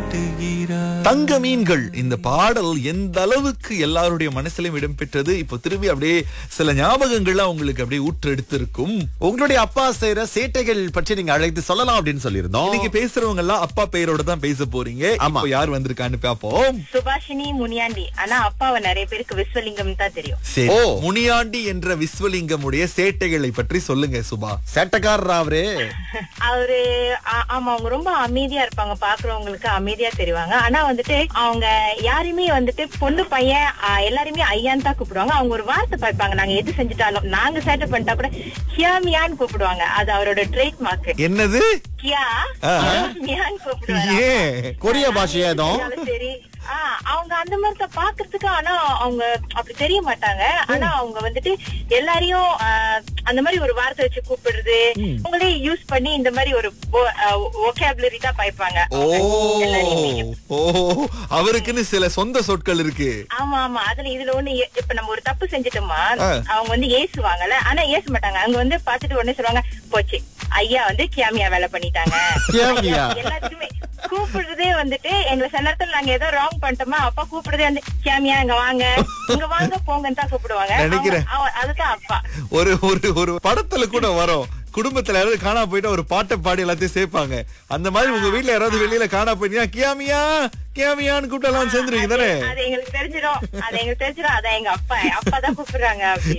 காட்டுகிறார் தங்க மீன்கள் இந்த பாடல் எந்த அளவுக்கு எல்லாருடைய மனசுலயும் இடம்பெற்றது இப்போ திரும்பி அப்படியே சில ஞாபகங்கள்லாம் உங்களுக்கு அப்படியே ஊற்று எடுத்திருக்கும் உங்களுடைய அப்பா செய்யற சேட்டைகள் பற்றி நீங்க அழைத்து சொல்லலாம் அப்படின்னு சொல்லியிருந்தோம் இன்னைக்கு பேசுறவங்க எல்லாம் அப்பா பெயரோட தான் பேச போறீங்க ஆமா. இப்போ யார் வந்திருக்கான்னு பாப்போம் சுபாஷினி முனியாண்டி ஆனா அப்பாவை நிறைய பேருக்கு விஸ்வலிங்கம் தான் தெரியும் சரி ஓ. முனியாண்டி என்ற விஸ்வலிங்கமுடைய சேட்டைகளை பற்றி சொல்லுங்க சுபா சேட்டைக்காரரா அவரு அவரு ஆ- ஆமா அவங்க ரொம்ப அமைதியா இருப்பாங்க பாக்குறவங்களுக்கு அமைதியா தெரிவாங்க ஆனா வந்துட்டு அவங்க யாருமே வந்துட்டு பொண்ணு பையன் ஆ, எல்லாருமே ஐயான்னு தான் கூப்பிடுவாங்க அவங்க ஒரு வார்த்தை பார்ப்பாங்க நாங்க எது செஞ்சுட்டாலும் நாங்க சேட்டை பண்ணிட்டா கூட ஹியாமியான்னு கூப்பிடுவாங்க அது அவரோட ட்ரேட் மார்க் என்னது கியா ஆ. ஹியாமியான்னு கூப்பிடுவாங்க ஏன் கொரிய பாஷையா ஏதோ சரி ஆஹ் அவங்க அந்த மாதிரி தான் பாக்குறதுக்கு ஆனா அவங்க அப்படி தெரிய மாட்டாங்க ஆனா அவங்க வந்துட்டு எல்லாரையும் ஆஹ், அந்த மாதிரி ஒரு வார்த்தை வச்சு கூப்பிடுறது உங்களே யூஸ் பண்ணி இந்த மாதிரி ஒரு ஒகேபுலரி தான் பாய்ப்பாங்க ஓ எல்லாரையுமே. ஓ அவருக்குன்னு சில சொந்த சொற்கள் இருக்கு ஆமா ஆமா அதுல இதுல ஒண்ணு ஏ- இப்ப நம்ம ஒரு தப்பு செஞ்சுட்டோமா ஆ. அவங்க வந்து ஏசுவாங்கல்ல ஆனா ஏச மாட்டாங்க அவங்க வந்து பாத்துட்டு உடனே சொல்லுவாங்க போச்சு ஐயா வந்து கியாமியா வேலை பண்ணிட்டாங்க கியாமியா? எல்லாத்துக்குமே கூப்பிடுறதே வந்துட்டு எங்களை சில நேரத்துல நாங்க ஏதோ ராங் பண்ணிட்டோமா அப்பா கூப்பிடுறதே வந்து கியாமியா இங்க வாங்க இங்க வாங்க போங்கன்னு தான் கூப்பிடுவாங்க நினைக்கிறேன். அவங்க- அவ- அதுதான் அப்பா ஒரு ஒரு ஒரு படத்துல கூட வரும் குடும்பத்துல யாராவது காணா போயிட்டா ஒரு பாட்டை பாடி எல்லாத்தையும் சேர்ப்பாங்க அந்த மாதிரி உங்க வீட்ல யாராவது வெளியில காணா போயிட்டீங்கன்னா கியாமியா கியாமியான்னு கூப்பிட்டு எல்லாம் சேர்ந்துருவீங்க தானே அது எங்களுக்கு தெரிஞ்சிடும் அது எங்களுக்கு தெரிஞ்சிடும் அதான் எங்க அப்பா அப்பா தான் கூப்பிடுறாங்க அப்படி